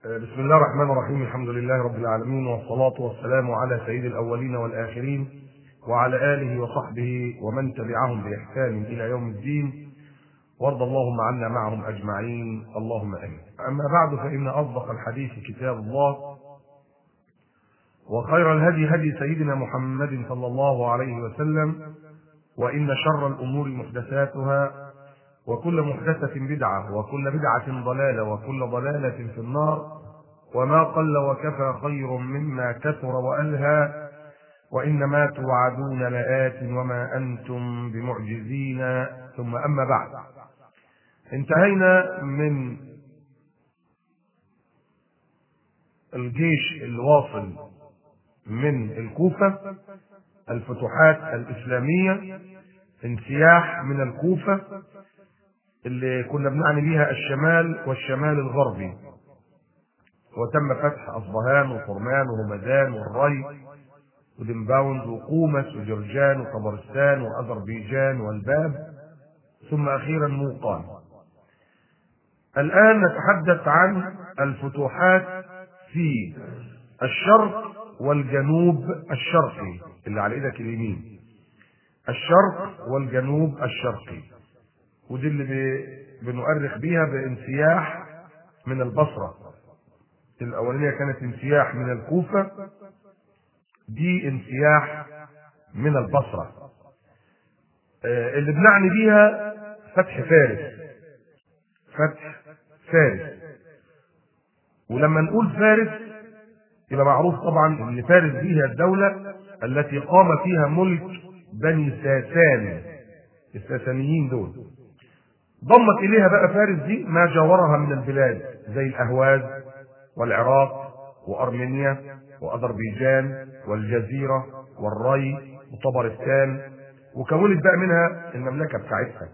بسم الله الرحمن الرحيم الحمد لله رب العالمين والصلاة والسلام على سيد الأولين والآخرين وعلى آله وصحبه ومن تبعهم بإحسان إلى يوم الدين وارض اللهم عنا معهم أجمعين اللهم آمين أما بعد فإن أصدق الحديث كتاب الله وخير الهدي هدي سيدنا محمد صلى الله عليه وسلم وإن شر الأمور محدثاتها وكل محدثة بدعة وكل بدعة ضلالة وكل ضلالة في النار وما قل وكفى خير مما كثر وألهى وإنما توعدون لآت وما أنتم بمعجزين ثم أما بعد انتهينا من الجيش الواصل من الكوفة الفتوحات الإسلامية انسياح من الكوفة اللي كنا بنعني بيها الشمال والشمال الغربي وتم فتح أصبهان وفرمان وهمدان والري ودنباوند وقومس وجرجان وطبرستان وأذربيجان والباب ثم أخيرا موقان الآن نتحدث عن الفتوحات في الشرق والجنوب الشرقي اللي على ايدك اليمين الشرق والجنوب الشرقي ودي اللي بنؤرخ بيها بانسياح من البصرة الأولانية كانت انسياح من الكوفة دي انسياح من البصرة اللي بنعني بيها فتح فارس فتح فارس ولما نقول فارس يبقى معروف طبعا ان فارس دي هي الدولة التي قام فيها ملك بني ساسان الساسانيين دول ضمت اليها بقى فارس دي ما جاورها من البلاد زي الاهواز والعراق وارمينيا واذربيجان والجزيره والري وطبرستان وكونت بقى منها المملكه بتاعتها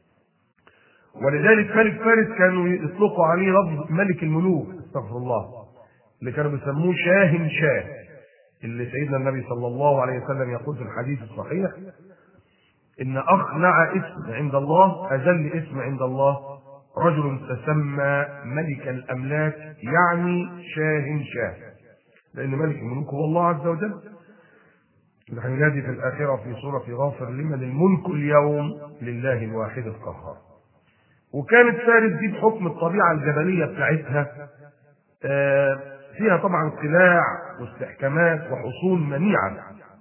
ولذلك ملك فارس كانوا يطلقوا عليه لفظ ملك الملوك استغفر الله اللي كانوا بيسموه شاه شاه اللي سيدنا النبي صلى الله عليه وسلم يقول في الحديث الصحيح ان اخنع اسم عند الله اذل اسم عند الله رجل تسمى ملك الاملاك يعني شاه شاه لان ملك الملوك هو الله عز وجل نحن ننادي في الاخره في سوره غافر لمن الملك اليوم لله الواحد القهار وكانت فارس دي بحكم الطبيعه الجبليه بتاعتها فيها طبعا قلاع واستحكامات وحصون منيعه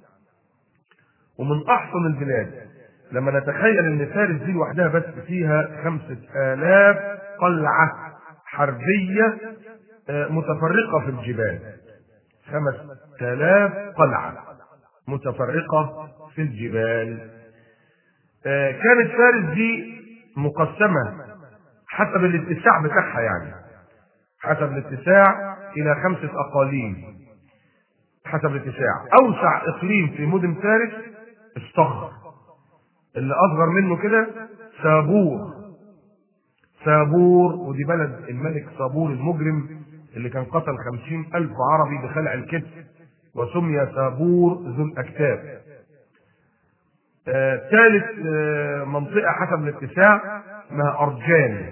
ومن احسن البلاد لما نتخيل ان فارس دي لوحدها بس فيها خمسة آلاف قلعة حربية متفرقة في الجبال خمس آلاف قلعة متفرقة في الجبال كانت فارس دي مقسمة حسب الاتساع بتاعها يعني حسب الاتساع إلى خمسة أقاليم حسب الاتساع أوسع إقليم في مدن فارس الصخر اللي اصغر منه كده سابور سابور ودي بلد الملك سابور المجرم اللي كان قتل خمسين ألف عربي بخلع الكتف وسمي سابور ذو الأكتاف ثالث آه منطقة حسب الاتساع اسمها أرجان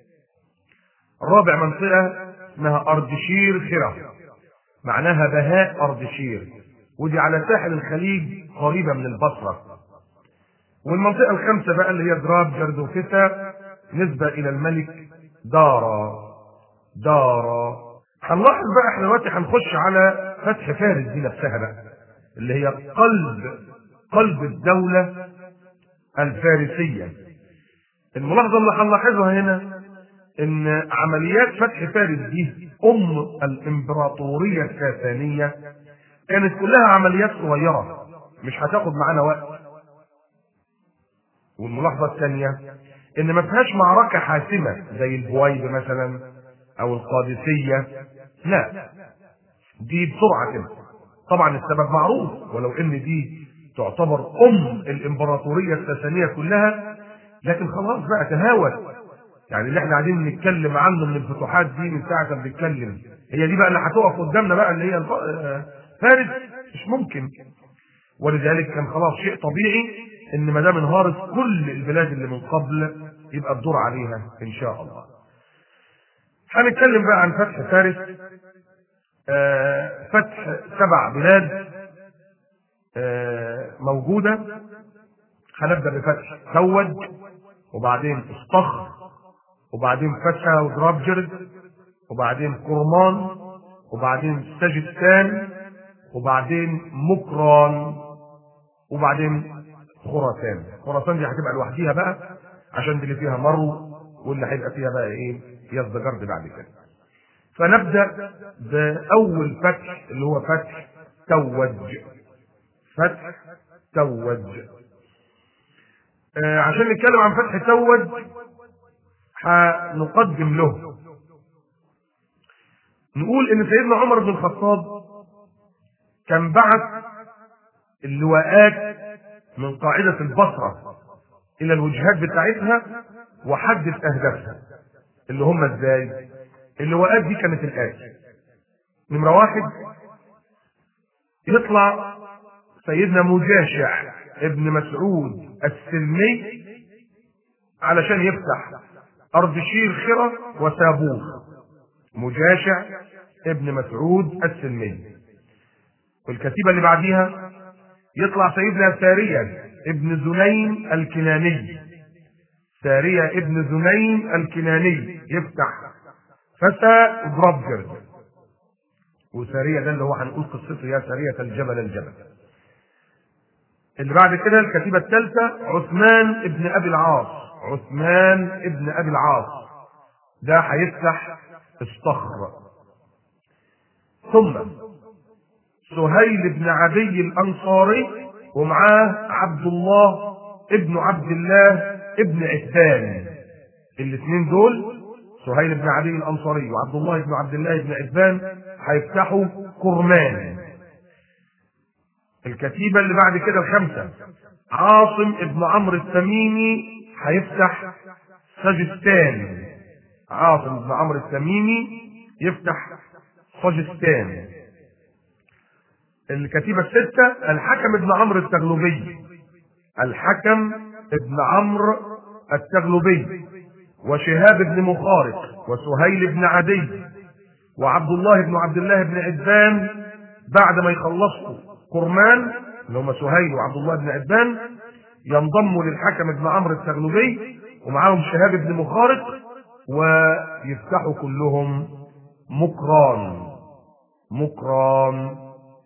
رابع منطقة اسمها أردشير خرة معناها بهاء أردشير ودي على ساحل الخليج قريبة من البصرة والمنطقة الخامسة بقى اللي هي دراب جردوفتا نسبة إلى الملك دارا دارا هنلاحظ بقى احنا دلوقتي هنخش على فتح فارس دي نفسها بقى اللي هي قلب قلب الدولة الفارسية الملاحظة اللي هنلاحظها هنا ان عمليات فتح فارس دي ام الامبراطورية الساسانية كانت كلها عمليات صغيرة مش هتاخد معانا وقت والملاحظة الثانية إن ما فيهاش معركة حاسمة زي البويب مثلا أو القادسية لا دي بسرعة كده طبعا السبب معروف ولو إن دي تعتبر أم الإمبراطورية الساسانية كلها لكن خلاص بقى تهاوت يعني اللي احنا قاعدين نتكلم عنه من الفتوحات دي من ساعة ما بنتكلم هي دي بقى اللي هتقف قدامنا بقى اللي هي فارس مش ممكن ولذلك كان خلاص شيء طبيعي ان ما دام انهارت كل البلاد اللي من قبل يبقى الدور عليها ان شاء الله. هنتكلم بقى عن فتح فارس آه، فتح سبع بلاد آه، موجودة هنبدأ بفتح توج وبعدين اسطخر وبعدين فتحة ودرابجرد وبعدين كرمان وبعدين سجستان وبعدين مكران وبعدين خراسان خراسان دي هتبقى لوحديها بقى عشان دي اللي فيها مرو واللي هيبقى فيها بقى ايه يزدجرد بعد كده فنبدا باول فتح اللي هو فتح توج فتح توج آه عشان نتكلم عن فتح توج هنقدم له نقول ان سيدنا عمر بن الخطاب كان بعث اللواءات من قاعدة البصرة إلى الوجهات بتاعتها وحدد أهدافها اللي هم إزاي؟ اللواءات دي كانت الآتي نمرة واحد يطلع سيدنا مجاشع ابن مسعود السلمي علشان يفتح أرض شير خرة وسابوخ مجاشع ابن مسعود السلمي والكتيبة اللي بعديها يطلع سيدنا سارية ابن زنين الكناني سارية ابن زنين الكناني يفتح فسا برابجر وسارية ده اللي هو هنقول قصته يا سارية الجبل الجبل اللي بعد كده الكتيبة الثالثة عثمان ابن أبي العاص عثمان ابن أبي العاص ده هيفتح الصخر ثم سهيل بن عدي الأنصاري ومعاه عبد الله ابن عبد الله ابن عتبان الاثنين دول سهيل بن عدي الأنصاري وعبد الله بن عبد الله بن عتبان هيفتحوا كرمان الكتيبة اللي بعد كده الخمسة عاصم ابن عمرو التميمي هيفتح سجستان عاصم بن عمرو التميمي يفتح سجستان الكتيبة الستة الحكم ابن عمرو التغلبي الحكم ابن عمرو التغلبي وشهاب بن مخارق وسهيل بن عدي وعبد الله بن عبد الله بن عدبان بعد ما يخلصوا كرمان اللي هم سهيل وعبد الله بن عدبان ينضموا للحكم ابن عمرو التغلبي ومعاهم شهاب بن مخارق ويفتحوا كلهم مكران مكران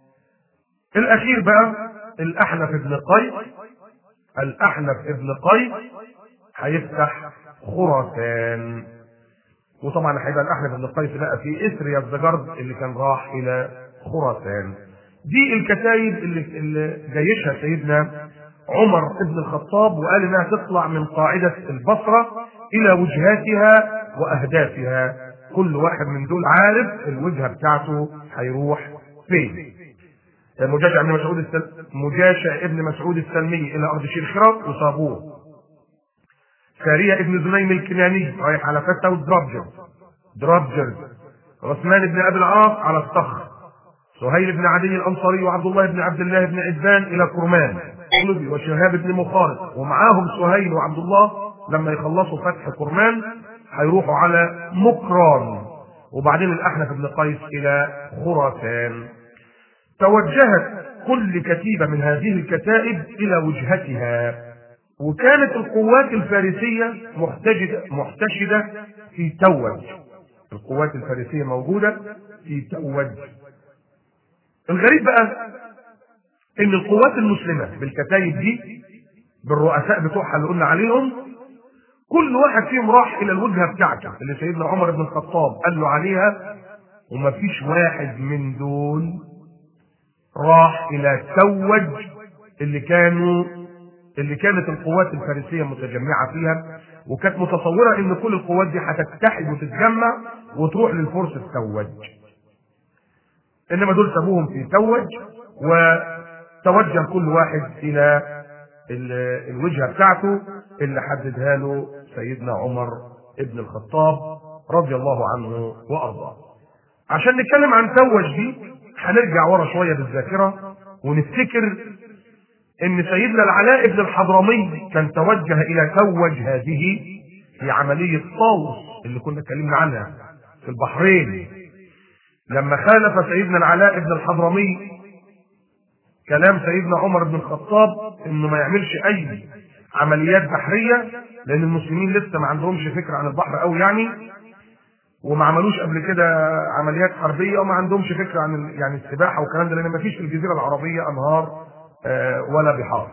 الاخير بقى الاحنف ابن قيس الاحنف ابن قيس هيفتح خراسان وطبعا هيبقى الاحنف ابن قيس بقى في اثر يزدجرد اللي كان راح الى خراسان دي الكتايب اللي, اللي جيشها سيدنا عمر بن الخطاب وقال انها تطلع من قاعده البصره الى وجهاتها واهدافها كل واحد من دول عارف الوجهه بتاعته هيروح فين مجاشع ابن مسعود السل... مجاشع ابن مسعود السلمي الى ارض شرخرة وصابوه سارية ابن زنيم الكناني رايح على فتة ودرابجر درابجر عثمان بن ابي العاص على الصخر سهيل بن عدي الانصاري وعبد الله بن عبد الله بن عدبان الى كرمان قلبي وشهاب بن مخارق ومعاهم سهيل وعبد الله لما يخلصوا فتح كرمان هيروحوا على مكران وبعدين الاحنف بن قيس الى خراسان توجهت كل كتيبة من هذه الكتائب إلى وجهتها وكانت القوات الفارسية محتشدة, محتشدة في توج القوات الفارسية موجودة في توج الغريب بقى ان القوات المسلمة بالكتائب دي بالرؤساء بتوعها اللي قلنا عليهم كل واحد فيهم راح الى الوجهة بتاعته اللي سيدنا عمر بن الخطاب قال له عليها ومفيش واحد من دول راح الى توج اللي كانوا اللي كانت القوات الفارسيه متجمعه فيها وكانت متصوره ان كل القوات دي هتتحد وتتجمع وتروح للفرس في توج انما دول سابوهم في توج وتوجه كل واحد الى الوجهه بتاعته اللي حددها له سيدنا عمر ابن الخطاب رضي الله عنه وارضاه عشان نتكلم عن توج دي هنرجع ورا شويه بالذاكره ونفتكر ان سيدنا العلاء بن الحضرمي كان توجه الى توج هذه في عمليه طاووس اللي كنا اتكلمنا عنها في البحرين لما خالف سيدنا العلاء بن الحضرمي كلام سيدنا عمر بن الخطاب انه ما يعملش اي عمليات بحريه لان المسلمين لسه ما عندهمش فكره عن البحر قوي يعني وما عملوش قبل كده عمليات حربيه وما عندهمش فكره عن ال- يعني السباحه والكلام ده لان ما فيش في الجزيره العربيه انهار آه، ولا بحار.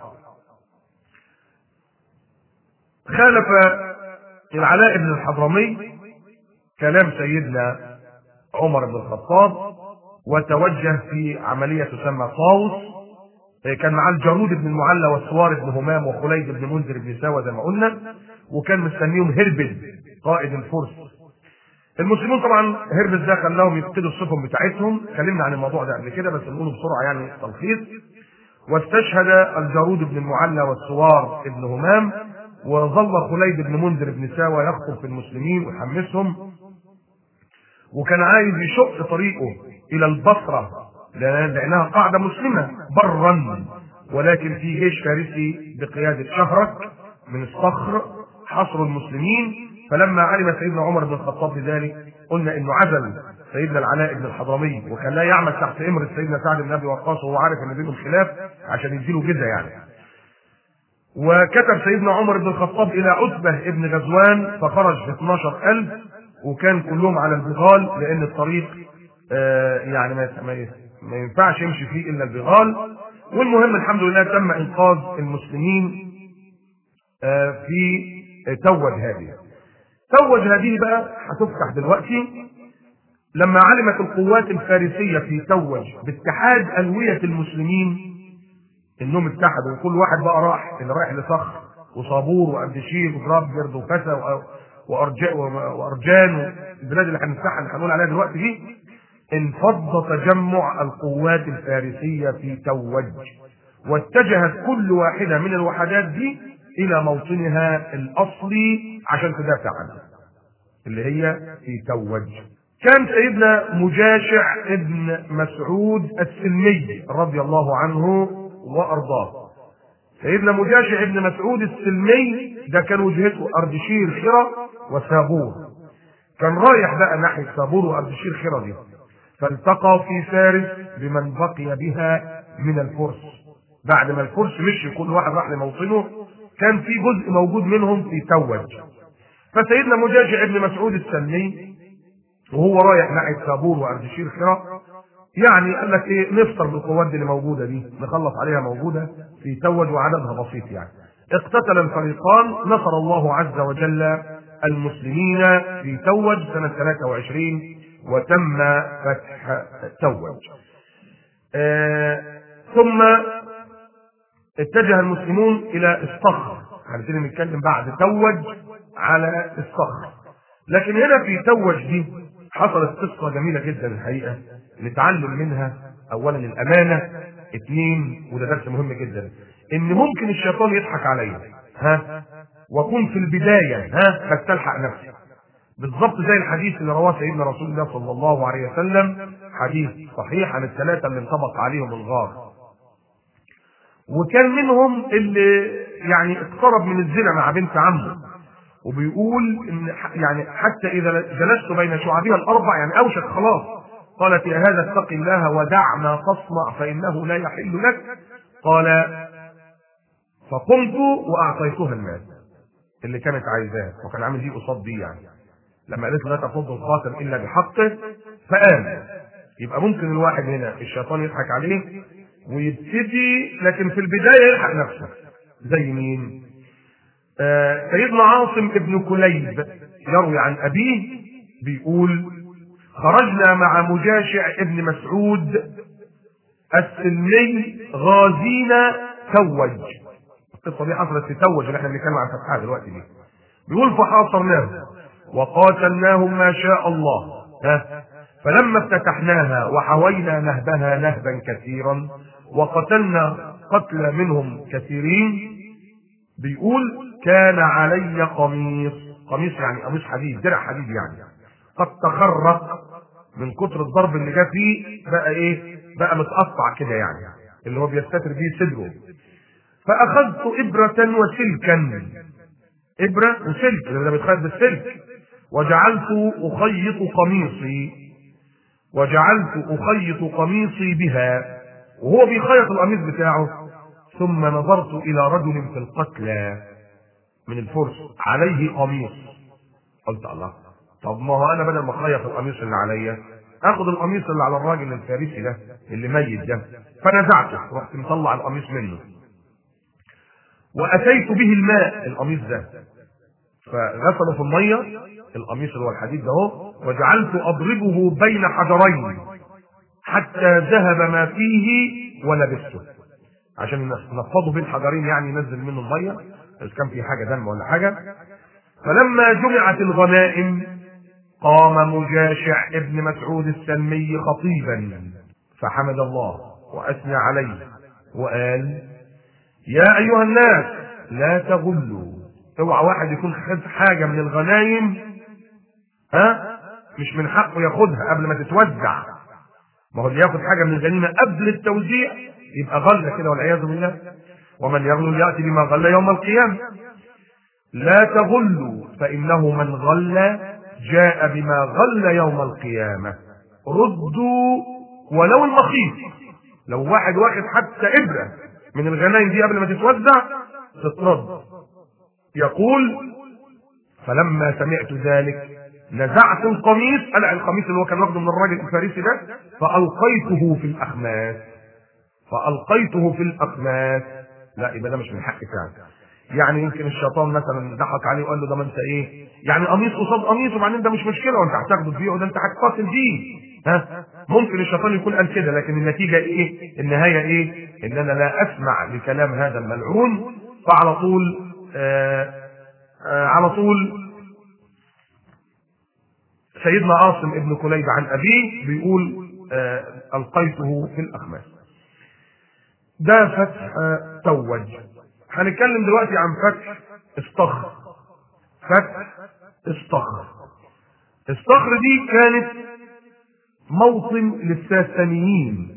خالف العلاء بن الحضرمي كلام سيدنا عمر بن الخطاب وتوجه في عمليه تسمى طاوس كان معاه الجارود بن المعلى والسوار بن همام وخليد بن منذر بن ساوى زي ما قلنا وكان مستنيهم هربل قائد الفرس المسلمون طبعا هربل ده خلاهم يفقدوا السفن بتاعتهم اتكلمنا عن الموضوع ده قبل كده بس نقوله بسرعه يعني تلخيص واستشهد الجارود بن المعلى والسوار بن همام وظل خليد بن منذر بن ساوى يخطب في المسلمين ويحمسهم وكان عايز يشق طريقه الى البصره لأن- لانها قاعده مسلمه برا ولكن في جيش فارسي بقياده شهرك من الصخر حصروا المسلمين فلما علم سيدنا عمر بن الخطاب بذلك قلنا انه عزل سيدنا العلاء بن الحضرمي وكان لا يعمل تحت امر سيدنا سعد بن ابي وقاص وهو عارف ان بينهم خلاف عشان يديله جزء يعني وكتب سيدنا عمر بن الخطاب الى عتبه ابن غزوان فخرج في 12000 وكان كلهم على البغال لان الطريق آه، يعني ما ما- ما ينفعش يمشي فيه الا البغال والمهم الحمد لله تم انقاذ المسلمين آه، في توج هذه توج هذه بقى هتفتح دلوقتي لما علمت القوات الفارسيه في توج باتحاد الويه المسلمين انهم اتحدوا وكل واحد بقى راح اللي رايح لصخر وصابور واردشير وجرابجرد وكسا وأ- وأرج- وارجان البلاد اللي هنفتحها اللي هنقول عليها دلوقتي دي انفض تجمع القوات الفارسيه في توج واتجهت كل واحده من الوحدات دي الى موطنها الاصلي عشان تدافع عنها اللي هي في توج كان سيدنا مجاشع ابن مسعود السلمي رضي الله عنه وارضاه سيدنا مجاشع ابن مسعود السلمي ده كان وجهته اردشير خرى وسابور كان رايح بقى ناحيه سابور واردشير خرى دي فالتقى في فارس بمن بقي بها من الفرس بعد ما الفرس مشي كل واحد راح لموطنه كان في جزء موجود منهم في توج فسيدنا مجاشع ابن مسعود السلمي وهو رايح ناحيه سابور واردشير خرى يعني قال لك ايه نفطر بالقوات دي اللي موجوده دي نخلص عليها موجوده في توج وعددها بسيط يعني اقتتل الفريقان نصر الله عز وجل المسلمين في توج سنه 23 وتم فتح توج آه ثم اتجه المسلمون الى الصخر هنبتدي نتكلم بعد توج على الصخر لكن هنا في توج دي حصلت قصة جميلة جدا الحقيقة نتعلم منها أولا الأمانة اثنين وده درس مهم جدا إن ممكن الشيطان يضحك عليا ها وأكون في البداية ها بس تلحق نفسي بالضبط زي الحديث اللي رواه سيدنا رسول الله صلى الله عليه وسلم حديث صحيح عن الثلاثة اللي انطبق عليهم الغار وكان منهم اللي يعني اقترب من الزنا مع بنت عمه وبيقول ان ح- يعني حتى اذا جلست بين شعابها الاربع يعني اوشك خلاص قالت يا هذا اتق الله ودع ما تصنع فانه لا يحل لك قال فقمت واعطيتها المال اللي كانت عايزاه وكان عامل دي قصاد دي يعني لما قالت له لا تفض الخاتم الا بحقه فقام يبقى ممكن الواحد هنا الشيطان يضحك عليه ويبتدي لكن في البدايه يلحق نفسه زي مين؟ آه، سيدنا عاصم ابن كليب يروي عن أبيه بيقول خرجنا مع مجاشع ابن مسعود السلمي غازينا توج القصة دي حصلت في توج اللي احنا بنتكلم عن فتحها دلوقتي دي بيقول فحاصرناهم وقاتلناهم ما شاء الله ها فلما افتتحناها وحوينا نهبها نهبا كثيرا وقتلنا قتل منهم كثيرين بيقول كان علي قميص قميص يعني قميص حديد درع حديد يعني قد تخرق من كتر الضرب اللي جه فيه بقى ايه بقى متقطع كده يعني اللي هو بيستتر بيه صدره فاخذت ابره وسلكا ابره وسلك ده بيتخذ بالسلك وجعلت أخيط قميصي وجعلت أخيط قميصي بها وهو بيخيط القميص بتاعه ثم نظرت إلى رجل في القتلى من الفرس عليه قميص قلت الله طب ما هو أنا بدل ما أخيط القميص اللي عليا اخد القميص اللي على الراجل الفارسي ده اللي ميت ده فنزعته رحت مطلع القميص منه واتيت به الماء القميص ده فغسله في الميه القميص اللي هو الحديد ده اهو وجعلت اضربه بين حجرين حتى ذهب ما فيه ولبسته عشان نفضه بين حجرين يعني ينزل منه الميه اذا كان في حاجه دم ولا حاجه فلما جمعت الغنائم قام مجاشع ابن مسعود السلمي خطيبا فحمد الله واثنى عليه وقال يا ايها الناس لا تغلوا اوعى واحد يكون خد حاجه من الغنايم ها مش من حقه ياخدها قبل ما تتوزع ما هو اللي ياخد حاجه من الغنيمه قبل التوزيع يبقى غله كده والعياذ بالله ومن يغلو ياتي بما غل يوم القيامه لا تغلوا فانه من غل جاء بما غل يوم القيامه ردوا ولو المخيط لو واحد واخد حتى ابره من الغنايم دي قبل ما تتوزع تترد يقول فلما سمعت ذلك نزعت القميص قلع القميص اللي هو كان واخده من الراجل الفارسي ده فالقيته في الاخماس فالقيته في الاخماس لا يبقى ده مش من حق فعلا يعني يمكن الشيطان مثلا ضحك عليه وقال له ده ما انت ايه يعني قميص قصاد قميص وبعدين ده مش مشكله وانت هتاخده تبيعه ده انت هتقاتل بيه ها ممكن الشيطان يكون قال كده لكن النتيجه ايه النهايه ايه ان انا لا اسمع لكلام هذا الملعون فعلى طول آآ آآ على طول سيدنا عاصم ابن كليب عن ابيه بيقول القيته في الاخماس ده فتح توج هنتكلم دلوقتي عن فتح الصخر فتح الصخر الصخر دي كانت موطن للساسانيين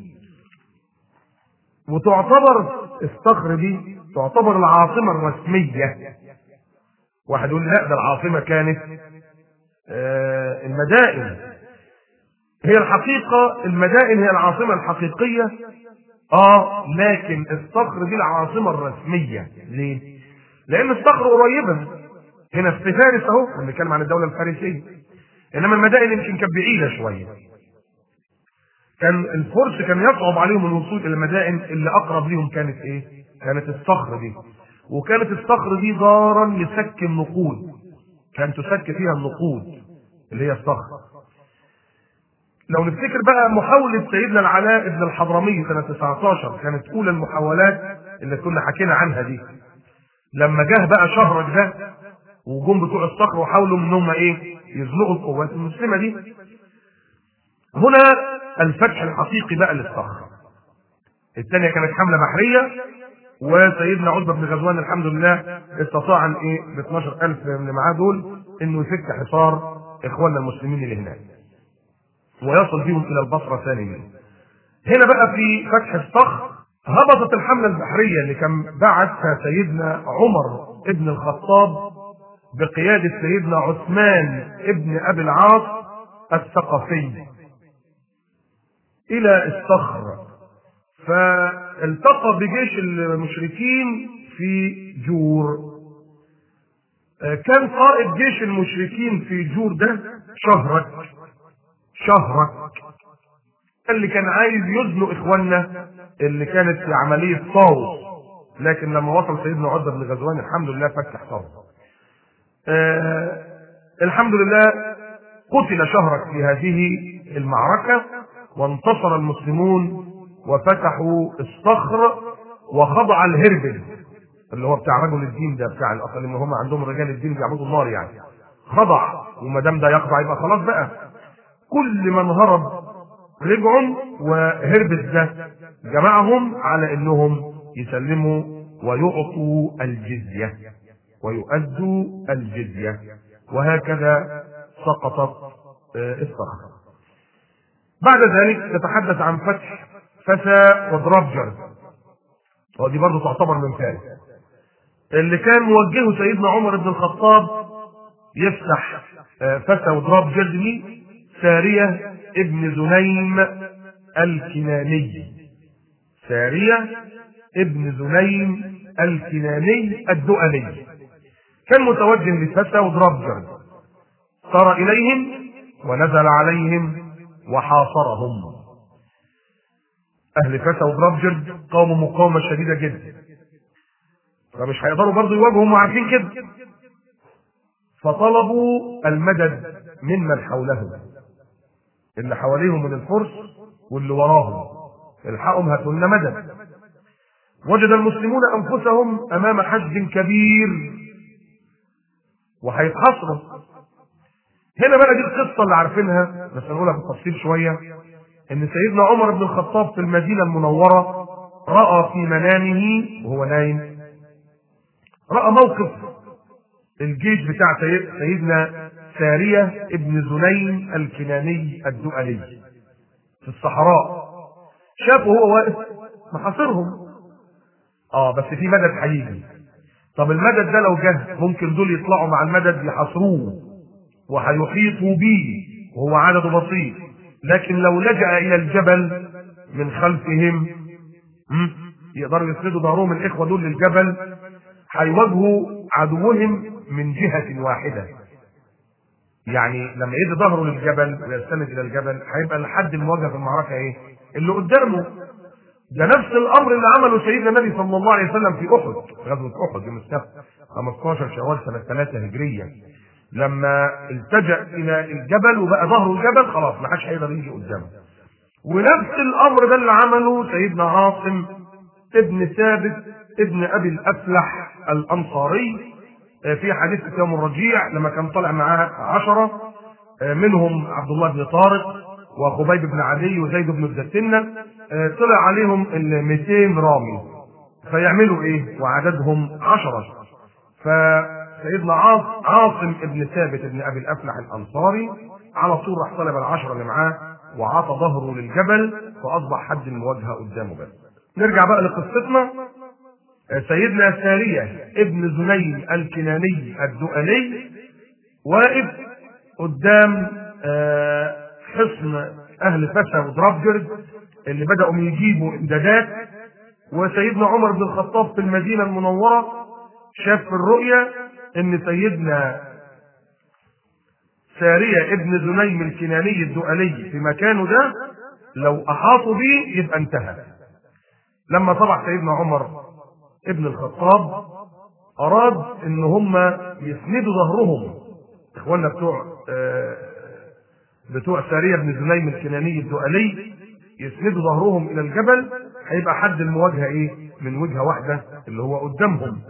وتعتبر الصخر دي تعتبر العاصمة الرسمية واحد يقول لا ده العاصمة كانت آه المدائن هي الحقيقة المدائن هي العاصمة الحقيقية اه لكن الصخر دي العاصمة الرسمية ليه؟ لأن الصخر قريبة هنا في فارس اهو بنتكلم عن الدولة الفارسية إنما المدائن يمكن كانت بعيدة شوية كان الفرس كان يصعب عليهم الوصول إلى المدائن اللي أقرب ليهم كانت إيه؟ كانت الصخر دي وكانت الصخر دي دارا لسك النقود كان تسك فيها النقود اللي هي الصخر لو نفتكر بقى محاولة سيدنا العلاء بن الحضرمي سنة 19 كانت أولى المحاولات اللي كنا حكينا عنها دي لما جه بقى شهرك ده وجم بتوع الصخر وحاولوا ان هم ايه يزنقوا القوات المسلمة دي هنا الفتح الحقيقي بقى للصخر الثانية كانت حملة بحرية وسيدنا عتبة بن غزوان الحمد لله استطاع ان ايه ب 12000 من اللي معاه دول انه يفك حصار اخواننا المسلمين اللي هناك ويصل بهم الى البصره سالمين. هنا بقى في فتح الصخر هبطت الحمله البحريه اللي كان بعثها سيدنا عمر ابن الخطاب بقياده سيدنا عثمان ابن ابي العاص الثقفي الى الصخر فالتقى بجيش المشركين في جور كان قائد جيش المشركين في جور ده شهرك شهرك اللي كان عايز يزنق اخواننا اللي كانت في عمليه طاوس لكن لما وصل سيدنا عتبه بن غزوان الحمد لله فتح طاوس آه الحمد لله قتل شهرك في هذه المعركه وانتصر المسلمون وفتحوا الصخر وخضع الهربل اللي هو بتاع رجل الدين ده بتاع الاصل ان هم عندهم رجال الدين بيعبدوا النار يعني خضع وما دام ده يخضع يبقى خلاص بقى كل من هرب رجعوا وهربت ده جمعهم على انهم يسلموا ويعطوا الجزية ويؤدوا الجزية وهكذا سقطت الصخرة بعد ذلك تتحدث عن فتح فسا ودربجر ودي برضه تعتبر من فارس اللي كان موجهه سيدنا عمر بن الخطاب يفتح آه، فتى وضراب جزمي سارية ابن زنيم الكناني سارية ابن زنيم الكناني الدؤلي كان متوجه لفتى وضراب جرد صار إليهم ونزل عليهم وحاصرهم أهل فتى وضراب جرد قاموا مقاومة شديدة جدا فمش هيقدروا برضه يواجهوا وعارفين كده فطلبوا المدد ممن حولهم اللي حواليهم من الفرس واللي وراهم الحقهم هاتوا لنا مدد وجد المسلمون انفسهم امام حشد كبير وهيتحصروا هنا بقى دي القصه اللي عارفينها بس هنقولها بالتفصيل شويه ان سيدنا عمر بن الخطاب في المدينه المنوره راى في منامه وهو نايم راى موقف الجيش بتاع سيدنا سارية ابن زنيم الكناني الدؤلي في الصحراء شافه هو واقف محاصرهم اه بس في مدد هيجي طب المدد ده لو جه ممكن دول يطلعوا مع المدد يحاصروه وهيحيطوا بيه وهو عدده بسيط لكن لو لجأ إلى الجبل من خلفهم يقدروا يسندوا ظهرهم الإخوة دول للجبل هيواجهوا عدوهم من جهة واحدة يعني لما يدي ظهره للجبل ويستند الى الجبل هيبقى لحد المواجهه في المعركه ايه؟ اللي قدامه ده نفس الامر اللي عمله سيدنا النبي صلى الله عليه وسلم في احد غزوه احد يوم السبت 15 شوال سنه 3 هجريه لما التجا الى الجبل وبقى ظهره الجبل خلاص ما حدش هيقدر يجي قدامه ونفس الامر ده اللي عمله سيدنا عاصم ابن ثابت ابن ابي الافلح الانصاري في حديث يوم الرجيع لما كان طالع معاه عشرة منهم عبد الله بن طارق وخبيب بن عدي وزيد بن الدسنة طلع عليهم ال 200 رامي فيعملوا ايه وعددهم عشرة فسيدنا عاصم ابن ثابت ابن ابي الافلح الانصاري على طول راح طلب العشرة اللي معاه وعطى ظهره للجبل فاصبح حد المواجهه قدامه بس نرجع بقى لقصتنا سيدنا سارية ابن زنيم الكناني الدؤلي واقف قدام حصن اهل فشا وضربجرد اللي بدأوا يجيبوا امدادات وسيدنا عمر بن الخطاب في المدينة المنورة شاف في الرؤيا ان سيدنا سارية ابن زنيم الكناني الدؤلي في مكانه ده لو احاطوا به يبقى انتهى لما طلع سيدنا عمر ابن الخطاب اراد ان هم يسندوا ظهرهم اخواننا بتوع بتوع ساريه بن زنيم الكناني الدؤلي يسندوا ظهرهم الى الجبل هيبقى حد المواجهه ايه من وجهه واحده اللي هو قدامهم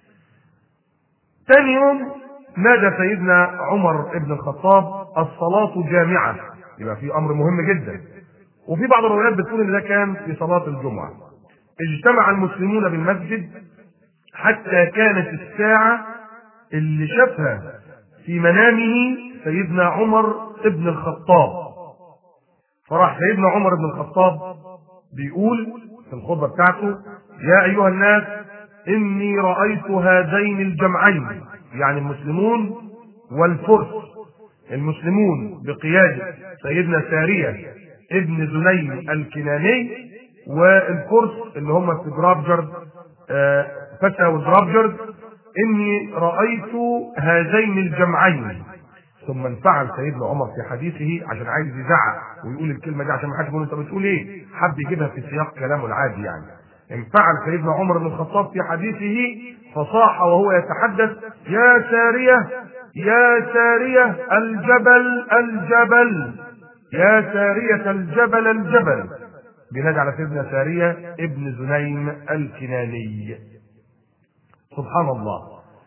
ثاني يوم نادى سيدنا عمر ابن الخطاب الصلاة جامعة يبقى في أمر مهم جدا وفي بعض الروايات بتقول إن ده كان في صلاة الجمعة اجتمع المسلمون بالمسجد حتى كانت الساعة اللي شافها في منامه سيدنا عمر ابن الخطاب فراح سيدنا عمر بن الخطاب بيقول في الخطبة بتاعته يا أيها الناس إني رأيت هذين الجمعين يعني المسلمون والفرس المسلمون بقيادة سيدنا سارية ابن زنيم الكناني والفرس اللي هم في درابجرد آه فتى ودرابجرد اني رايت هذين الجمعين ثم انفعل سيدنا عمر في حديثه عشان عايز يزعق ويقول الكلمه دي عشان ما حدش يقول انت بتقول ايه حب يجيبها في سياق كلامه العادي يعني انفعل سيدنا عمر بن الخطاب في حديثه فصاح وهو يتحدث يا ساريه يا ساريه الجبل الجبل يا ساريه الجبل الجبل بينادي على سيدنا ساريه ابن زنيم الكناني سبحان الله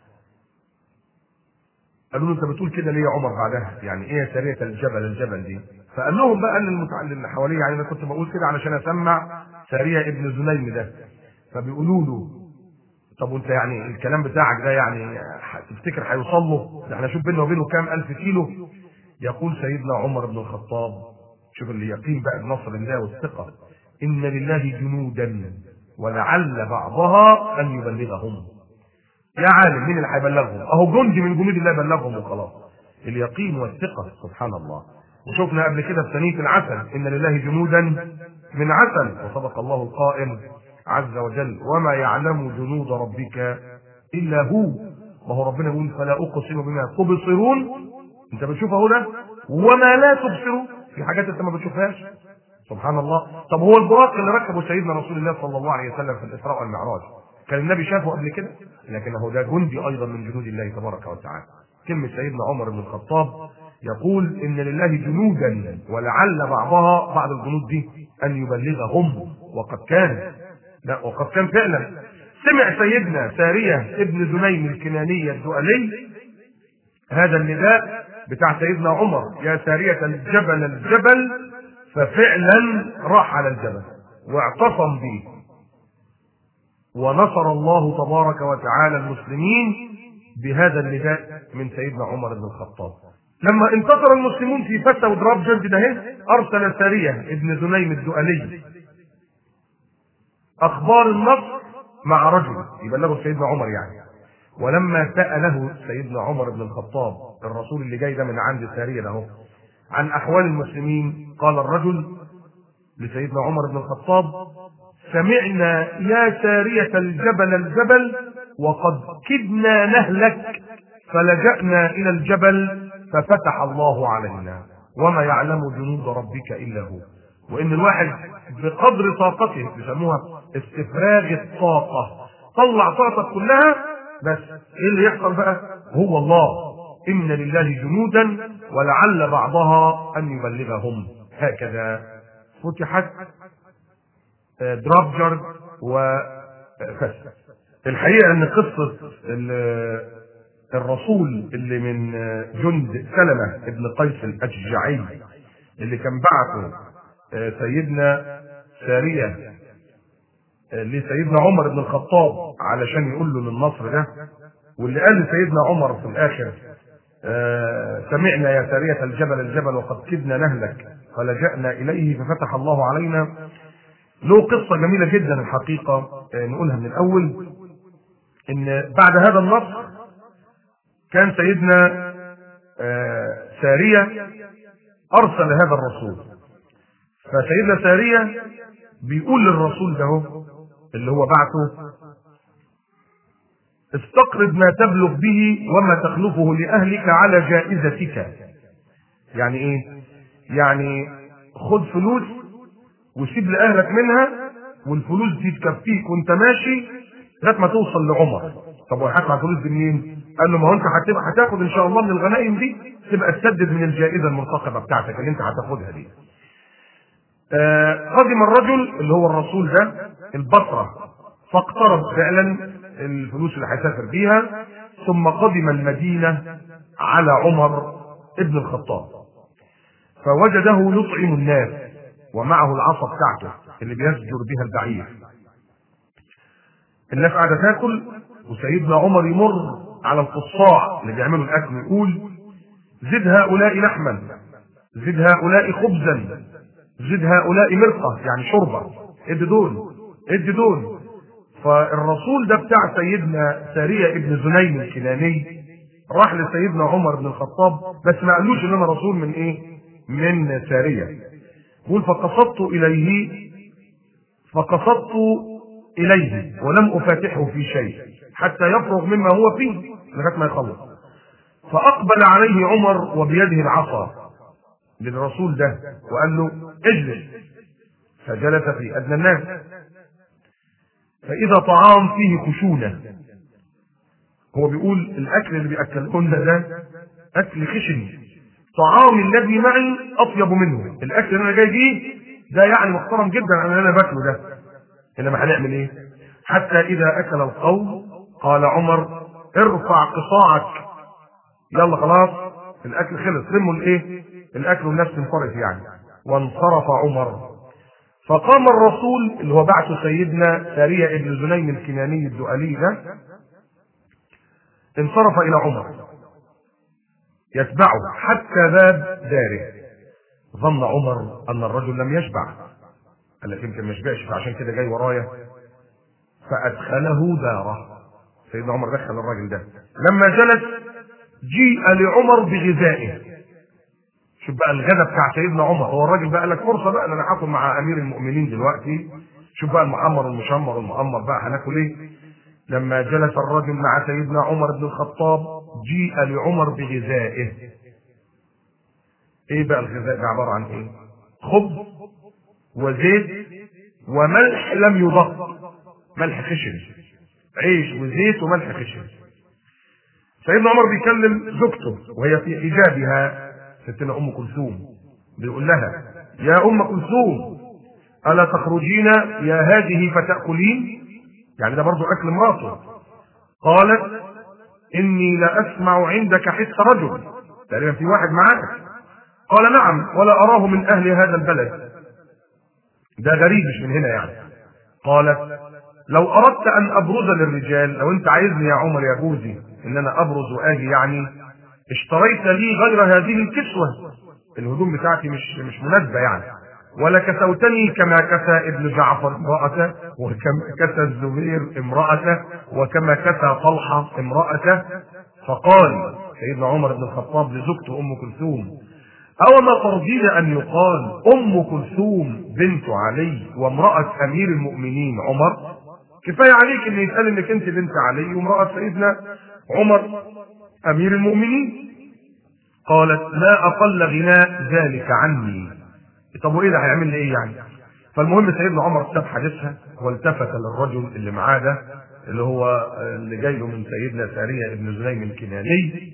قالوا له انت بتقول كده ليه يا عمر بعدها يعني ايه ساريه الجبل الجبل دي فقال لهم بقى للمتعلم اللي حواليه يعني انا كنت بقول كده علشان اسمع ساريه ابن زنيم ده فبيقولوا له طب وانت يعني الكلام بتاعك ده يعني تفتكر هيوصل له ده احنا شوف بيننا وبينه كام الف كيلو يقول سيدنا عمر بن الخطاب شوف اليقين بقى بنصر الله والثقه ان لله جنودا ولعل بعضها ان يبلغهم يا عالم مين اللي هيبلغهم اهو جندي من جنود الله بلغهم وخلاص اليقين والثقة سبحان الله وشفنا قبل كده في ثنية العسل إن لله جنودا من عسل وصدق الله القائل عز وجل وما يعلم جنود ربك إلا هو ما هو ربنا يقول فلا أقسم بما تبصرون أنت بتشوف أهو ده وما لا تبصرون في حاجات أنت ما بتشوفهاش سبحان الله طب هو البراق اللي ركبه سيدنا رسول الله صلى الله عليه وسلم في الإسراء والمعراج كان النبي شافه قبل كده لكنه ده جندي أيضا من جنود الله تبارك وتعالى كلمة سيدنا عمر بن الخطاب يقول إن لله جنودا ولعل بعضها بعض الجنود دي أن يبلغهم وقد كان لا وقد كان فعلا سمع سيدنا سارية ابن زنيم الكناني الدؤلي هذا النداء بتاع سيدنا عمر يا سارية الجبل الجبل ففعلا راح على الجبل واعتصم به ونصر الله تبارك وتعالى المسلمين بهذا النداء من سيدنا عمر بن الخطاب لما انتصر المسلمون في فتى وضراب جلد ده ارسل ساريه ابن زنيم الدؤلي اخبار النصر مع رجل يبلغه سيدنا عمر يعني ولما ساله سيدنا عمر بن الخطاب الرسول اللي جاي ده من عند ساريه ده عن احوال المسلمين قال الرجل لسيدنا عمر بن الخطاب سمعنا يا سارية الجبل الجبل وقد كدنا نهلك فلجأنا إلى الجبل ففتح الله علينا وما يعلم جنود ربك إلا هو وإن الواحد بقدر طاقته بيسموها استفراغ الطاقة طلع طاقتك كلها بس إيه اللي يحصل بقى هو الله إن لله جنودا ولعل بعضها أن يبلغهم هكذا فتحت درابجر وفس الحقيقة أن قصة الرسول اللي من جند سلمة ابن قيس الأشجعي اللي كان بعثه سيدنا سارية لسيدنا عمر بن الخطاب علشان يقول له للنصر ده واللي قال لسيدنا عمر في الآخر سمعنا يا سارية الجبل الجبل وقد كدنا نهلك فلجأنا إليه ففتح الله علينا له قصة جميلة جدا الحقيقة نقولها من الأول إن بعد هذا النصر كان سيدنا سارية أرسل هذا الرسول فسيدنا سارية بيقول للرسول ده اللي هو بعثه استقرض ما تبلغ به وما تخلفه لأهلك على جائزتك يعني ايه يعني خد فلوس وسيب لأهلك منها والفلوس دي تكفيك وانت ماشي لغايه ما توصل لعمر طب وهتدفع الفلوس دي منين؟ قال له ما هو انت هتبقى هتاخد ان شاء الله من الغنائم دي تبقى تسدد من الجائزه المرتقبه بتاعتك اللي انت هتاخدها دي. آه قدم الرجل اللي هو الرسول ده البصره فاقترض فعلا الفلوس اللي هيسافر بيها ثم قدم المدينه على عمر ابن الخطاب فوجده يطعم الناس ومعه العصا بتاعته اللي بيسجر بها البعير الناس قاعده تاكل وسيدنا عمر يمر على القصاع اللي بيعملوا الاكل يقول زد هؤلاء لحما زد هؤلاء خبزا زد هؤلاء مرقه يعني شوربه اد دول اد دول فالرسول ده بتاع سيدنا ساريه ابن زنيم الكناني راح لسيدنا عمر بن الخطاب بس ما قالوش ان انا رسول من ايه؟ من ساريه يقول فقصدت اليه فقصدت اليه ولم افاتحه في شيء حتى يفرغ مما هو فيه لغايه ما يخلص فاقبل عليه عمر وبيده العصا للرسول ده وقال له اجلس فجلس في ادنى الناس فاذا طعام فيه خشونه هو بيقول الاكل اللي بياكلون ده اكل خشن طعامي الذي معي اطيب منه الاكل اللي انا جاي بيه ده يعني محترم جدا عن اللي انا باكله ده انما هنعمل ايه حتى اذا اكل القوم قال عمر ارفع قصاعك يلا خلاص الاكل خلص لموا الايه الاكل والناس تنصرف يعني وانصرف عمر فقام الرسول اللي هو بعث سيدنا سارية ابن زنيم الكناني الدؤلي ده انصرف الى عمر يتبعه حتى باب داره ظن عمر ان الرجل لم يشبع قال لك يمكن ما يشبعش فعشان كده جاي ورايا فادخله داره سيدنا عمر دخل الراجل ده لما جلس جيء لعمر بغذائه شوف بقى الغدا بتاع سيدنا عمر هو الراجل بقى لك فرصه بقى ان انا هاكل مع امير المؤمنين دلوقتي شوف بقى المحمر والمشمر والمؤمر بقى هناكل ايه لما جلس الرجل مع سيدنا عمر بن الخطاب جيء لعمر بغذائه ايه بقى الغذاء ده عباره عن ايه خبز وزيت وملح لم يضخ ملح خشن عيش وزيت وملح خشن سيدنا عمر بيكلم زوجته وهي في حجابها ستنا ام كلثوم بيقول لها يا ام كلثوم الا تخرجين يا هذه فتاكلين يعني ده برضه اكل مراته قالت اني لاسمع عندك حس رجل تقريبا في واحد معاك قال نعم ولا اراه من اهل هذا البلد ده غريب مش من هنا يعني قالت لو اردت ان ابرز للرجال لو انت عايزني يا عمر يا جوزي ان انا ابرز واجي يعني اشتريت لي غير هذه الكسوه الهدوم بتاعتي مش مش مناسبه يعني ولا كسوتني كما كسى ابن جعفر امرأته وكما كسى الزبير امرأته وكما كسى طلحة امرأته فقال سيدنا عمر بن الخطاب لزوجته أم كلثوم أو ما ترضين أن يقال أم كلثوم بنت علي وامرأة أمير المؤمنين عمر كفاية عليك أن يتقال أنك أنت بنت علي وامرأة سيدنا عمر أمير المؤمنين قالت لا أقل غناء ذلك عني طب وايه ده هيعمل لي ايه يعني فالمهم سيدنا عمر ساب حديثها والتفت للرجل اللي معاه ده اللي هو اللي جاي له من سيدنا سارية ابن زنيم الكناني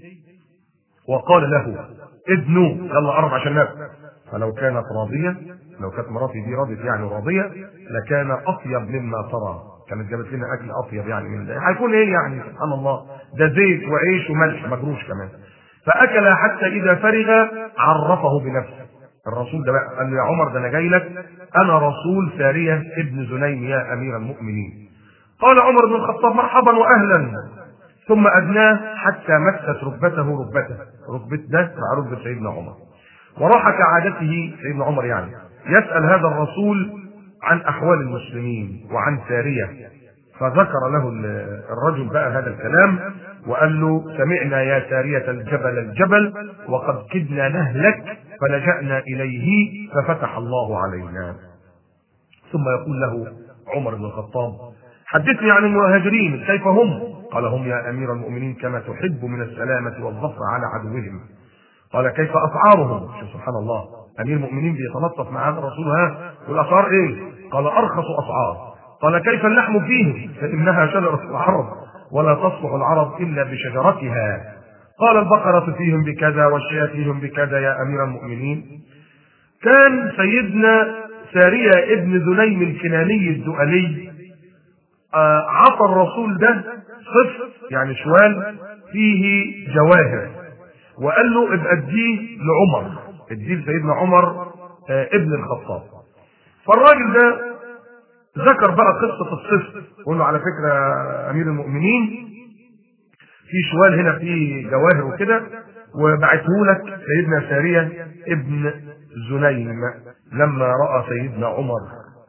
وقال له ابنه يلا قرب عشان ناكل فلو كانت راضية لو كانت مراتي دي راضية يعني راضية لكان أطيب مما ترى كانت جابت لنا أكل أطيب يعني من ده هيكون إيه يعني سبحان الله ده زيت وعيش وملح مجروش كمان فأكل حتى إذا فرغ عرفه بنفسه الرسول ده بقى قال له يا عمر ده انا جاي لك انا رسول ساريه ابن زنيم يا امير المؤمنين قال عمر بن الخطاب مرحبا واهلا ثم ادناه حتى مست ركبته ركبته ركبته ده مع ركبه سيدنا عمر وراح كعادته سيدنا عمر يعني يسال هذا الرسول عن احوال المسلمين وعن ساريه فذكر له الرجل بقى هذا الكلام وقال له سمعنا يا سارية الجبل الجبل وقد كدنا نهلك فلجأنا إليه ففتح الله علينا ثم يقول له عمر بن الخطاب حدثني عن المهاجرين كيف هم قال هم يا أمير المؤمنين كما تحب من السلامة والظفر على عدوهم قال كيف أسعارهم شوف سبحان الله أمير المؤمنين بيتلطف مع هذا الرسول ها والأسعار إيه قال أرخص أسعار قال كيف اللحم فيهم فإنها شجرة العرب ولا تصلح العرب إلا بشجرتها قال البقرة فيهم بكذا والشياة فيهم بكذا يا أمير المؤمنين كان سيدنا سارية ابن ذنيم الكناني الدؤلي آه عطى الرسول ده صفر يعني شوال فيه جواهر وقال له ابقى اديه لعمر اديه لسيدنا عمر آه ابن الخطاب فالراجل ده ذكر بقى قصة الصفر قول له على فكرة أمير المؤمنين في شوال هنا فيه جواهر وكده وبعته لك سيدنا سارية ابن زنيم لما رأى سيدنا عمر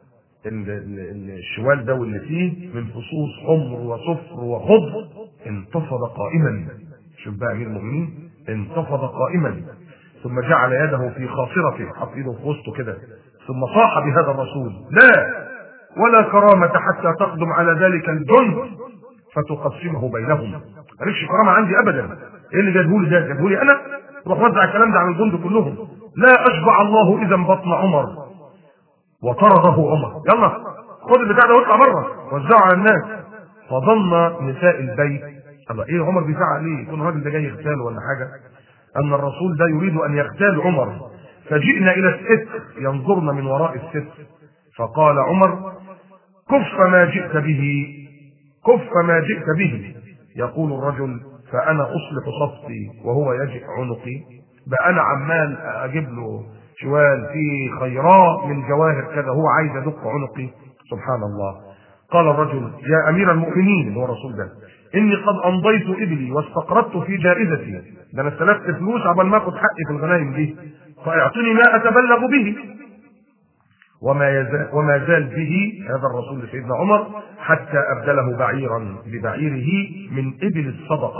الشوال ده واللي فيه من فصوص حمر وصفر وخضر انتفض قائما شوف بقى امير المؤمنين انتفض قائما ثم جعل يده في خاصرته حط ايده في وسطه كده ثم صاح بهذا الرسول لا ولا كرامة حتى تقدم على ذلك الجند فتقسمه بينهم مالكش كرامة عندي أبدا إيه اللي جابهولي ده جابهولي أنا روح وزع الكلام ده على الجند كلهم لا أشبع الله إذا بطن عمر وطرده عمر يلا خد البتاع ده واطلع بره وزعه على الناس فظن نساء البيت الله ايه عمر بيزعق ليه؟ يكون الراجل ده جاي يغتاله ولا حاجه؟ ان الرسول ده يريد ان يغتال عمر فجئنا الى الستر ينظرن من وراء الستر فقال عمر كف ما جئت به كف ما جئت به يقول الرجل فأنا أصلح صفي وهو يجئ عنقي بقى أنا عمال أجيب له شوال فيه خيرات من جواهر كذا هو عايز يدق عنقي سبحان الله قال الرجل يا أمير المؤمنين اللي هو الرسول ده إني قد أمضيت إبلي واستقرضت في جائزتي ده أنا استلفت فلوس عبال ما آخد حقي في الغنايم دي فاعطني ما أتبلغ به وما يزال وما زال به هذا الرسول لسيدنا عمر حتى ابدله بعيرا ببعيره من ابل الصدقه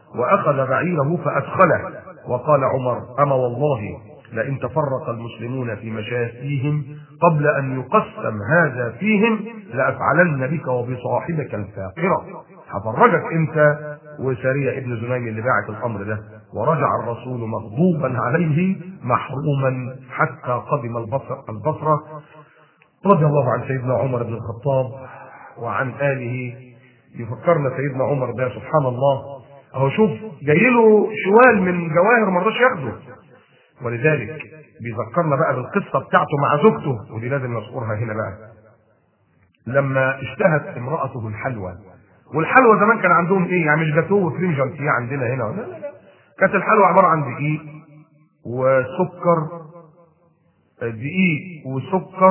وأخذ بعيره فأدخله وقال عمر أما والله لئن تفرق المسلمون في مشافيهم قبل أن يقسم هذا فيهم لأفعلن بك وبصاحبك الفاقرة هفرجك أنت وسريع ابن زنيم اللي باعت الأمر ده ورجع الرسول مغضوبا عليه محروما حتى قدم البصر البصرة رضي الله عن سيدنا عمر بن الخطاب وعن آله يفكرنا سيدنا عمر ده سبحان الله اهو شوف جاي له شوال من جواهر ما رضاش ياخده ولذلك بيذكرنا بقى بالقصه بتاعته مع زوجته ودي لازم نذكرها هنا بقى لما اشتهت امراته الحلوى والحلوى زمان كان عندهم ايه يعني مش جاتوه وكريم جانتيه عندنا هنا لا لا لا كانت الحلوى عباره عن دقيق وسكر دقيق وسكر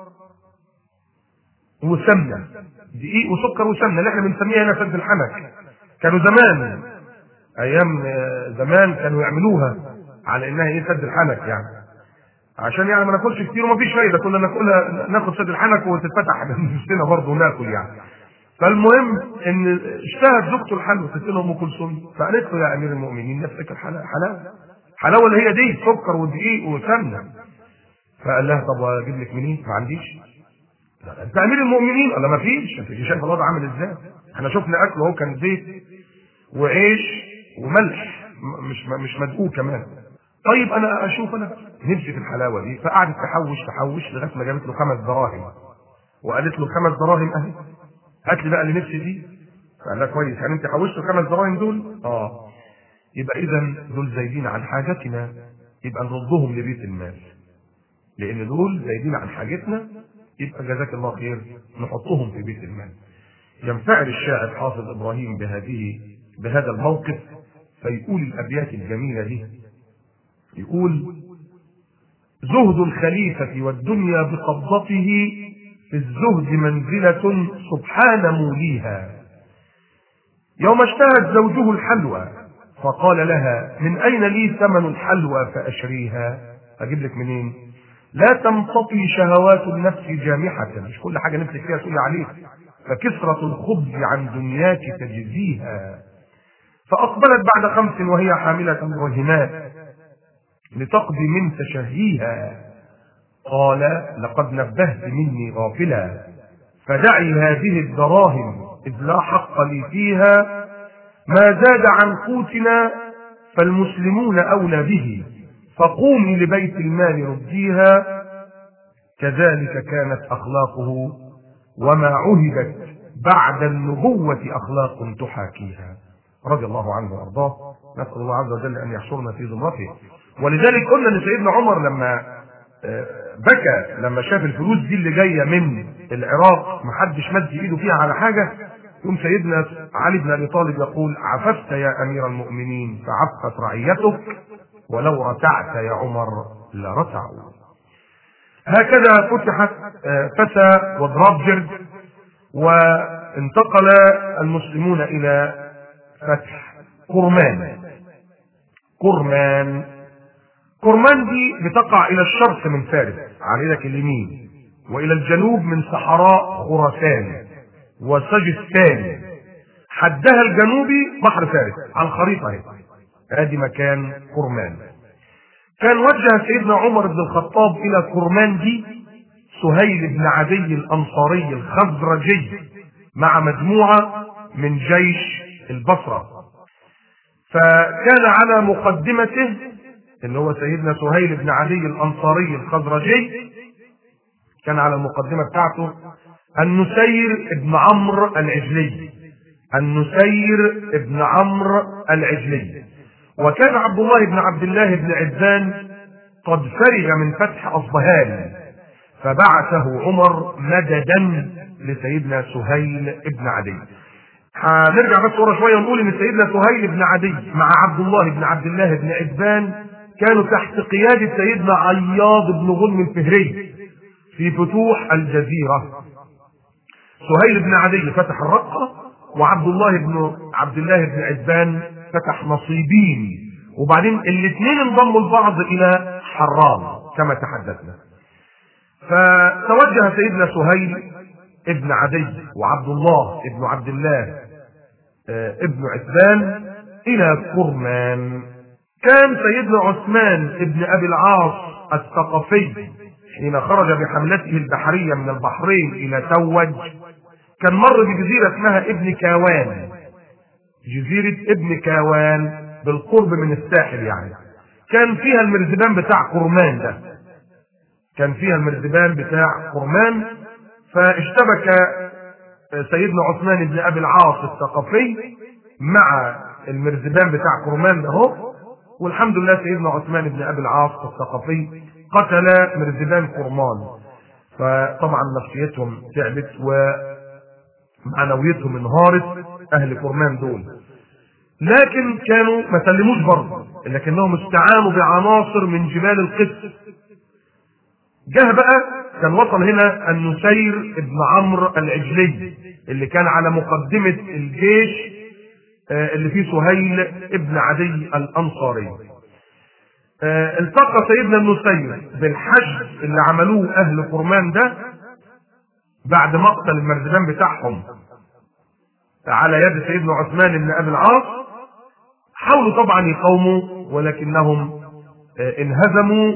وسمنه دقيق وسكر وسمنه اللي احنا بنسميها هنا سد الحنك كانوا زمان ايام زمان كانوا يعملوها على انها ايه سد الحنك يعني عشان يعني ما ناكلش كتير ومفيش فايده كنا ناكلها ناخد سد الحنك وتتفتح نفسنا برضه وناكل يعني فالمهم ان اشتهت زوجته الحلوى قلت له ام كلثوم فقالت له يا امير المؤمنين نفسك الحلاوه حلاوه حلاوه اللي هي دي سكر ودقيق وسمنه فقال لها طب اجيب لك منين؟ ما عنديش لا انت امير المؤمنين ولا ما فيش انت شايف الوضع عامل ازاي احنا شفنا اكل اهو كان زيت وعيش وملح مش مش مدقوق كمان طيب انا اشوف انا نفسي في الحلاوه دي فقعدت تحوش تحوش لغايه ما جابت له خمس دراهم وقالت له خمس دراهم اهي هات لي بقى اللي نفسي فيه فقال لها كويس يعني انت حوشت الخمس دراهم دول اه يبقى اذا دول زايدين عن حاجتنا يبقى نردهم لبيت المال لان دول زايدين عن حاجتنا يبقى جزاك الله خير نحطهم في بيت المال ينفعل الشاعر حافظ ابراهيم بهذه بهذا الموقف فيقول الابيات الجميله دي يقول زهد الخليفه والدنيا بقبضته في الزهد منزله سبحان موليها يوم اشتهت زوجه الحلوى فقال لها من اين لي ثمن الحلوى فاشريها اجيب لك منين لا تمتطي شهوات النفس جامحة مش كل حاجة نفسك فيها تقولي عليك فكسرة الخبز عن دنياك تجزيها فأقبلت بعد خمس وهي حاملة رهنات لتقضي من تشهيها قال لقد نبهت مني غافلا فدعي هذه الدراهم إذ لا حق لي فيها ما زاد عن قوتنا فالمسلمون أولى به فقومي لبيت المال رديها كذلك كانت اخلاقه وما عهدت بعد النبوة اخلاق تحاكيها رضي الله عنه وارضاه نسأل الله عز وجل ان يحشرنا في زمرته ولذلك قلنا ان سيدنا عمر لما بكى لما شاف الفلوس دي اللي جايه من العراق محدش مد ايده فيها على حاجه يوم سيدنا علي بن ابي طالب يقول عففت يا امير المؤمنين فعفت رعيتك ولو رتعت يا عمر لرتعوا هكذا فتحت فسا وضرابجرد وانتقل المسلمون الى فتح قرمان قرمان قرمان دي بتقع الى الشرق من فارس على ايدك اليمين والى الجنوب من صحراء خراسان وسجستان حدها الجنوبي بحر فارس على الخريطه اهي ادي مكان كرمان كان وجه سيدنا عمر بن الخطاب الى كرمان دي سهيل بن عدي الانصاري الخزرجي مع مجموعه من جيش البصره فكان على مقدمته اللي هو سيدنا سهيل بن عدي الانصاري الخزرجي كان على المقدمه بتاعته النسير بن عمرو العجلي النسير بن عمرو العجلي وكان عبد الله بن عبد الله بن عزان قد فرغ من فتح اصبهان فبعثه عمر مددا لسيدنا سهيل بن عدي هنرجع بس ورا شويه ونقول ان سيدنا سهيل بن عدي مع عبد الله بن عبد الله بن عزان كانوا تحت قياده سيدنا عياض بن غنم الفهري في فتوح الجزيره سهيل بن عدي فتح الرقه وعبد الله بن عبد الله بن عزان فتح نصيبين وبعدين الاثنين انضموا لبعض الى حرام كما تحدثنا فتوجه سيدنا سهيل ابن عدي وعبد الله ابن عبد الله ابن عثمان إلى كرمان كان سيدنا عثمان ابن أبي العاص الثقفي حين خرج بحملته البحرية من البحرين إلى توج كان مر بجزيرة اسمها ابن كاوان جزيرة ابن كاوان بالقرب من الساحل يعني كان فيها المرزبان بتاع كرمان ده كان فيها المرزبان بتاع كرمان فاشتبك سيدنا عثمان بن ابي العاص الثقفي مع المرزبان بتاع كرمان ده هو والحمد لله سيدنا عثمان بن ابي العاص الثقفي قتل مرزبان كرمان فطبعا نفسيتهم تعبت ومعنويتهم انهارت اهل كرمان دول لكن كانوا ما سلموش برضه لكنهم استعانوا بعناصر من جبال القدس جه بقى كان وصل هنا النسير ابن عمرو العجلي اللي كان على مقدمة الجيش اللي فيه سهيل ابن عدي الأنصاري التقى سيدنا النسير بالحشد اللي عملوه أهل كرمان ده بعد مقتل المرزبان بتاعهم على يد سيدنا عثمان بن أبي العاص حاولوا طبعا يقاوموا ولكنهم انهزموا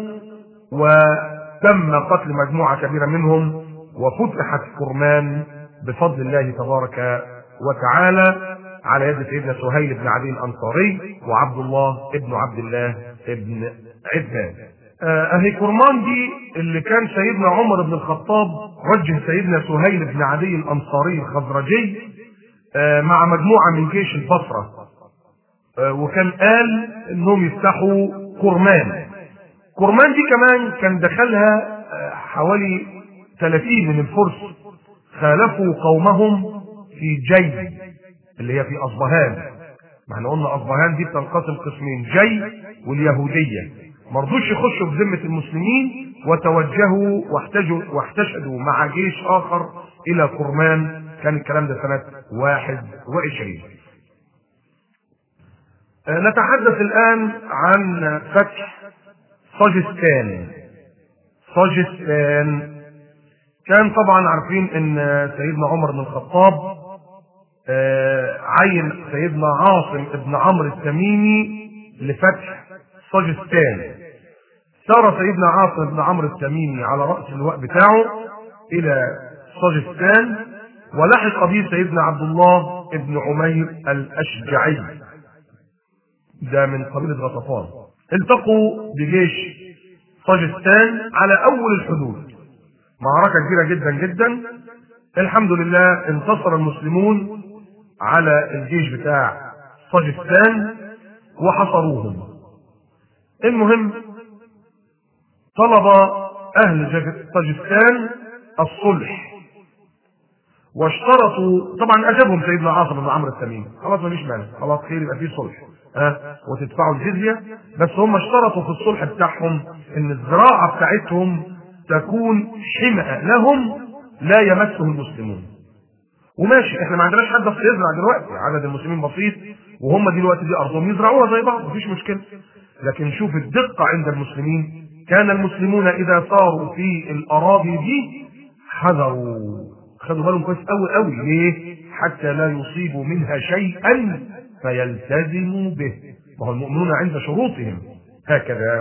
وتم قتل مجموعة كبيرة منهم وفتحت كرمان بفضل الله تبارك وتعالى على يد سيدنا سهيل بن عدي الأنصاري وعبد الله ابن عبد الله ابن عثمان أهي كرمان دي اللي كان سيدنا عمر بن الخطاب وجه سيدنا سهيل بن عدي الأنصاري الخزرجي مع مجموعة من جيش البصرة وكان قال انهم يفتحوا كرمان كرمان دي كمان كان دخلها حوالي 30 من الفرس خالفوا قومهم في جي اللي هي في اصبهان ما احنا قلنا اصبهان دي بتنقسم قسمين جي واليهوديه ما رضوش يخشوا في ذمه المسلمين وتوجهوا واحتجوا واحتشدوا مع جيش اخر الى كرمان كان الكلام ده سنه 21 نتحدث الآن عن فتح صاجستان صاجستان كان طبعا عارفين ان سيدنا عمر بن الخطاب عين سيدنا عاصم بن عمرو التميمي لفتح صاجستان سار سيدنا عاصم بن عمرو التميمي على رأس اللواء بتاعه إلى صاجستان ولحق به سيدنا عبد الله بن عمير الأشجعي ده من قبيلة غطفان التقوا بجيش طاجستان على أول الحدود معركة كبيرة جدا جدا الحمد لله انتصر المسلمون على الجيش بتاع طاجستان وحصروهم المهم طلب أهل طاجستان الصلح واشترطوا طبعا اجابهم سيدنا عاصم بن عمرو التميمي خلاص مفيش مانع خلاص خير يبقى في صلح ها أه؟ وتدفعوا الجزيه بس هم اشترطوا في الصلح بتاعهم ان الزراعه بتاعتهم تكون حمأة لهم لا يمسه المسلمون وماشي احنا ما عندناش حد بس يزرع دلوقتي عدد المسلمين بسيط وهم دلوقتي دي ارضهم يزرعوها زي بعض مفيش مشكله لكن شوف الدقه عند المسلمين كان المسلمون اذا صاروا في الاراضي دي حذروا خدوا بالهم كويس قوي قوي ليه؟ حتى لا يصيبوا منها شيئا فيلتزموا به وهو المؤمنون عند شروطهم هكذا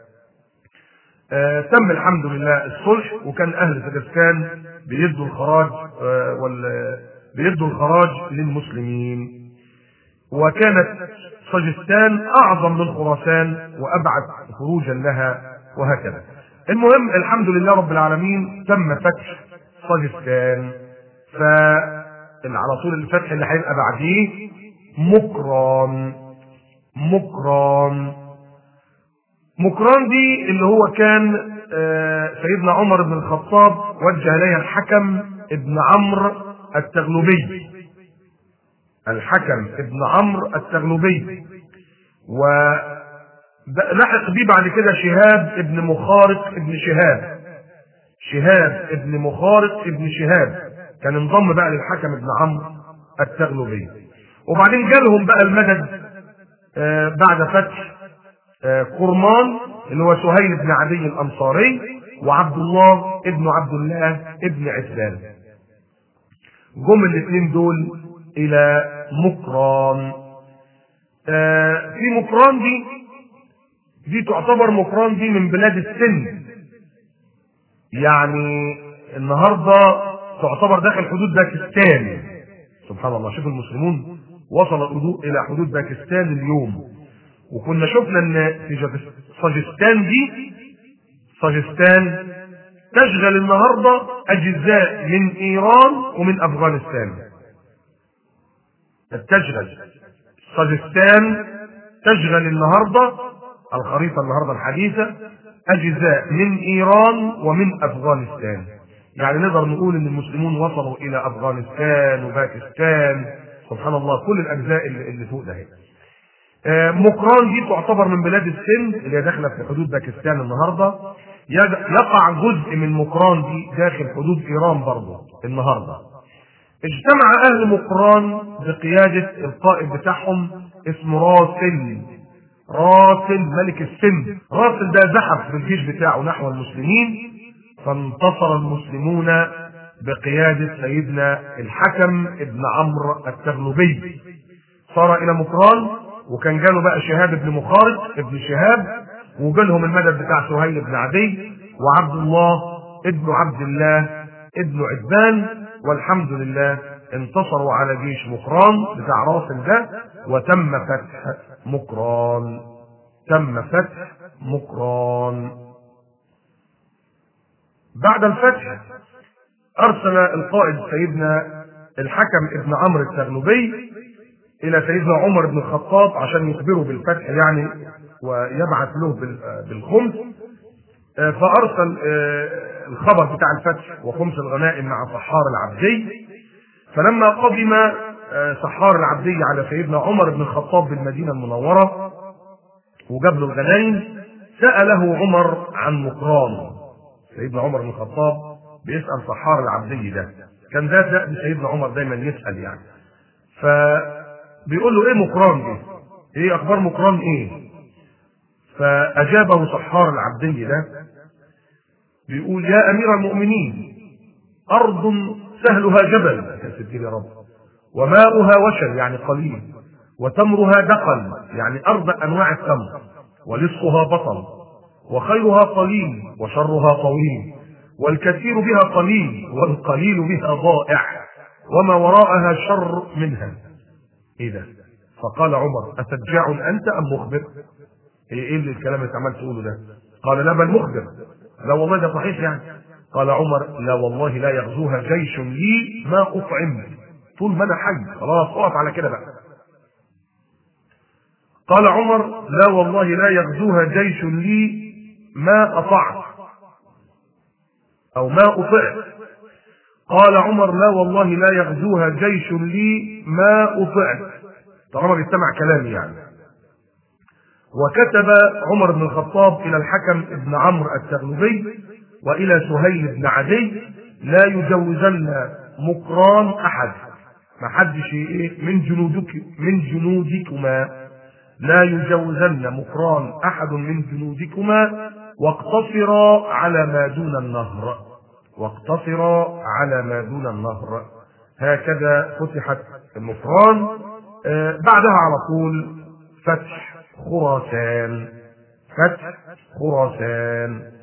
آه تم الحمد لله الصلح وكان اهل سجستان بيدوا الخراج آه وال بيدوا الخراج للمسلمين وكانت سجستان اعظم من خراسان وابعد خروجا لها وهكذا المهم الحمد لله رب العالمين تم فتح سجستان ف على طول الفتح اللي هيبقى بعديه مكران مكران مكران دي اللي هو كان سيدنا عمر بن الخطاب وجه اليها الحكم ابن عمرو التغلبي الحكم ابن عمرو التغلبي ولحق بيه بعد كده شهاب ابن مخارق ابن شهاب شهاب ابن مخارق ابن شهاب كان انضم بقى للحكم ابن عمرو التغلبي وبعدين جالهم بقى المدد آه بعد فتح آه قرمان اللي هو سهيل بن عدي الانصاري وعبد الله ابن عبد الله ابن عثمان جم الاثنين دول الى مكران آه في مقران دي دي تعتبر مقران دي من بلاد السن يعني النهارده تعتبر داخل حدود باكستان سبحان الله شوف المسلمون وصل الحدود الى حدود باكستان اليوم وكنا شفنا ان في ساجستان دي ساجستان تشغل النهارده اجزاء من ايران ومن افغانستان تشغل ساجستان تشغل النهارده الخريطه النهارده الحديثه اجزاء من ايران ومن افغانستان يعني نقدر نقول ان المسلمون وصلوا الى افغانستان وباكستان سبحان الله كل الاجزاء اللي فوق ده مقران دي تعتبر من بلاد السند اللي هي داخله في حدود باكستان النهارده يقع جزء من مقران دي داخل حدود ايران برضه النهارده اجتمع اهل مقران بقياده القائد بتاعهم اسمه راسل راسل ملك السند راسل ده زحف بالجيش بتاعه نحو المسلمين فانتصر المسلمون بقيادة سيدنا الحكم ابن عمرو التغلبي صار إلى مقران وكان جاله بقى شهاب بن مخارج ابن شهاب وجالهم المدد بتاع سهيل بن عدي وعبد الله ابن عبد الله ابن عدبان والحمد لله انتصروا على جيش مقران بتاع راسل ده وتم فتح مقران تم فتح مقران بعد الفتح ارسل القائد سيدنا الحكم ابن عمرو التغلبي الى سيدنا عمر بن الخطاب عشان يخبره بالفتح يعني ويبعث له بالخمس فارسل الخبر بتاع الفتح وخمس الغنائم مع صحار العبدي فلما قدم صحار العبدي على سيدنا عمر بن الخطاب بالمدينه المنوره وجاب له الغنائم ساله عمر عن مقران سيدنا عمر بن الخطاب بيسال صحار العبدي ده كان ده دأب سيدنا عمر دايما يسال يعني فبيقول له ايه مقران دي؟ ايه اخبار مقران ايه؟ فاجابه صحار العبدي ده بيقول يا امير المؤمنين ارض سهلها جبل يا سيدي يا رب وماؤها وشل يعني قليل وتمرها دقل يعني ارض انواع التمر ولصها بطل وخيرها قليل وشرها طويل والكثير بها قليل والقليل بها ضائع وما وراءها شر منها ايه ده فقال عمر اتجاع انت ام مخبر ايه اللي الكلام اللي عمال تقوله ده قال لا بل مخبر لا والله ده صحيح يعني قال عمر لا والله لا يغزوها جيش لي ما اطعم طول ما انا حي خلاص اقف على كده بقى قال عمر لا والله لا يغزوها جيش لي ما اطعت او ما اطعت قال عمر لا والله لا يغزوها جيش لي ما اطعت طالما بيستمع كلامي يعني وكتب عمر بن الخطاب الى الحكم ابن عمرو التغلبي والى سهيل بن عدي لا يجوزن مقران احد ما حدش ايه من جنودك من جنودكما لا يجوزن مقران احد من جنودكما واقتصرا على ما دون النهر واقتصرا على ما دون النهر هكذا فتحت المقران آه بعدها على طول فتح خراسان فتح خراسان